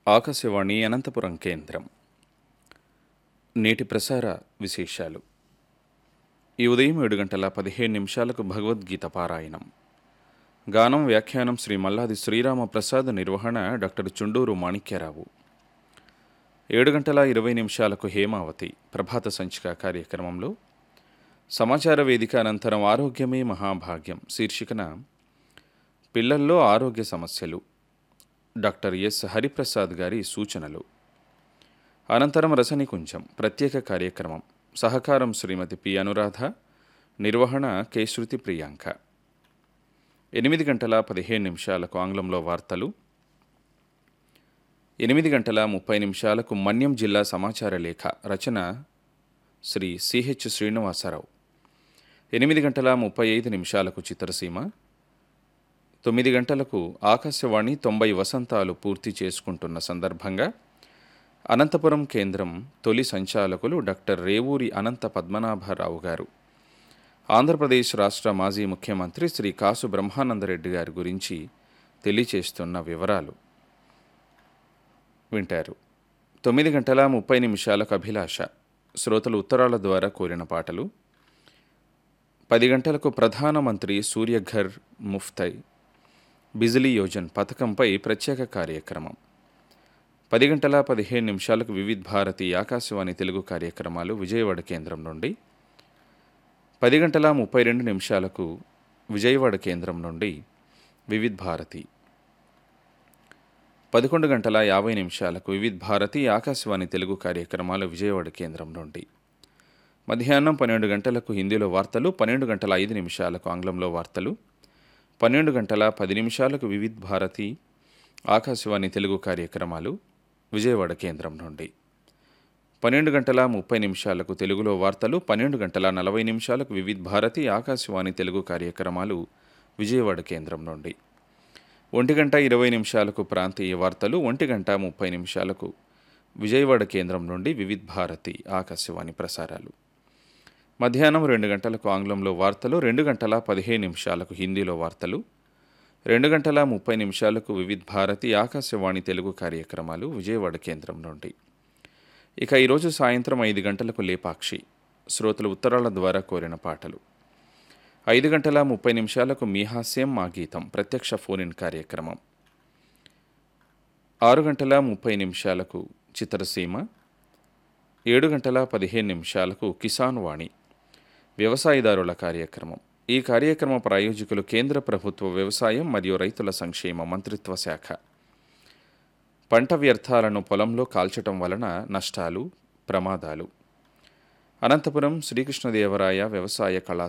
ఆకాశవాణి అనంతపురం కేంద్రం నేటి ప్రసార విశేషాలు ఈ ఉదయం ఏడు గంటల పదిహేను నిమిషాలకు భగవద్గీత పారాయణం గానం వ్యాఖ్యానం శ్రీ మల్లాది శ్రీరామ ప్రసాద్ నిర్వహణ డాక్టర్ చుండూరు మాణిక్యరావు ఏడు గంటల ఇరవై నిమిషాలకు హేమావతి ప్రభాత సంచిక కార్యక్రమంలో సమాచార వేదిక అనంతరం ఆరోగ్యమే మహాభాగ్యం శీర్షికన పిల్లల్లో ఆరోగ్య సమస్యలు డాక్టర్ ఎస్ హరిప్రసాద్ గారి సూచనలు అనంతరం రసనికుంచం ప్రత్యేక కార్యక్రమం సహకారం శ్రీమతి పి అనురాధ నిర్వహణ కె శృతి ప్రియాంక ఎనిమిది గంటల పదిహేను నిమిషాలకు ఆంగ్లంలో వార్తలు ఎనిమిది గంటల ముప్పై నిమిషాలకు మన్యం జిల్లా సమాచార లేఖ రచన శ్రీ సిహెచ్ శ్రీనివాసరావు ఎనిమిది గంటల ముప్పై ఐదు నిమిషాలకు చిత్రసీమ తొమ్మిది గంటలకు ఆకాశవాణి తొంభై వసంతాలు పూర్తి చేసుకుంటున్న సందర్భంగా అనంతపురం కేంద్రం తొలి సంచాలకులు డాక్టర్ రేవూరి అనంత పద్మనాభరావు గారు ఆంధ్రప్రదేశ్ రాష్ట్ర మాజీ ముఖ్యమంత్రి శ్రీ కాసు బ్రహ్మానందరెడ్డి గారి గురించి తెలియచేస్తున్న వివరాలు వింటారు తొమ్మిది గంటల ముప్పై నిమిషాలకు అభిలాష శ్రోతలు ఉత్తరాల ద్వారా కోరిన పాటలు పది గంటలకు ప్రధానమంత్రి సూర్యఘర్ ముఫ్తై బిజిలీ యోజన్ పథకంపై ప్రత్యేక కార్యక్రమం పది గంటల పదిహేను నిమిషాలకు వివిధ్ భారతి ఆకాశవాణి తెలుగు కార్యక్రమాలు విజయవాడ కేంద్రం నుండి పది గంటల ముప్పై రెండు నిమిషాలకు విజయవాడ కేంద్రం నుండి వివిధ్ భారతి పదకొండు గంటల యాభై నిమిషాలకు వివిధ్ భారతి ఆకాశవాణి తెలుగు కార్యక్రమాలు విజయవాడ కేంద్రం నుండి మధ్యాహ్నం పన్నెండు గంటలకు హిందీలో వార్తలు పన్నెండు గంటల ఐదు నిమిషాలకు ఆంగ్లంలో వార్తలు పన్నెండు గంటల పది నిమిషాలకు వివిధ్ భారతి ఆకాశవాణి తెలుగు కార్యక్రమాలు విజయవాడ కేంద్రం నుండి పన్నెండు గంటల ముప్పై నిమిషాలకు తెలుగులో వార్తలు పన్నెండు గంటల నలభై నిమిషాలకు వివిధ్ భారతి ఆకాశవాణి తెలుగు కార్యక్రమాలు విజయవాడ కేంద్రం నుండి ఒంటి గంట ఇరవై నిమిషాలకు ప్రాంతీయ వార్తలు ఒంటి గంట ముప్పై నిమిషాలకు విజయవాడ కేంద్రం నుండి వివిధ్ భారతి ఆకాశవాణి ప్రసారాలు మధ్యాహ్నం రెండు గంటలకు ఆంగ్లంలో వార్తలు రెండు గంటల పదిహేను నిమిషాలకు హిందీలో వార్తలు రెండు గంటల ముప్పై నిమిషాలకు వివిధ్ భారతి ఆకాశవాణి తెలుగు కార్యక్రమాలు విజయవాడ కేంద్రం నుండి ఇక ఈరోజు సాయంత్రం ఐదు గంటలకు లేపాక్షి శ్రోతలు ఉత్తరాల ద్వారా కోరిన పాటలు ఐదు గంటల ముప్పై నిమిషాలకు మీ హాస్యం మా గీతం ప్రత్యక్ష ఫోన్ ఇన్ కార్యక్రమం ఆరు గంటల ముప్పై నిమిషాలకు చిత్రసీమ ఏడు గంటల పదిహేను నిమిషాలకు కిసాన్ వాణి వ్యవసాయదారుల కార్యక్రమం ఈ కార్యక్రమ ప్రాయోజకులు కేంద్ర ప్రభుత్వ వ్యవసాయం మరియు రైతుల సంక్షేమ మంత్రిత్వ శాఖ పంట వ్యర్థాలను పొలంలో కాల్చటం వలన నష్టాలు ప్రమాదాలు అనంతపురం శ్రీకృష్ణదేవరాయ వ్యవసాయ కళా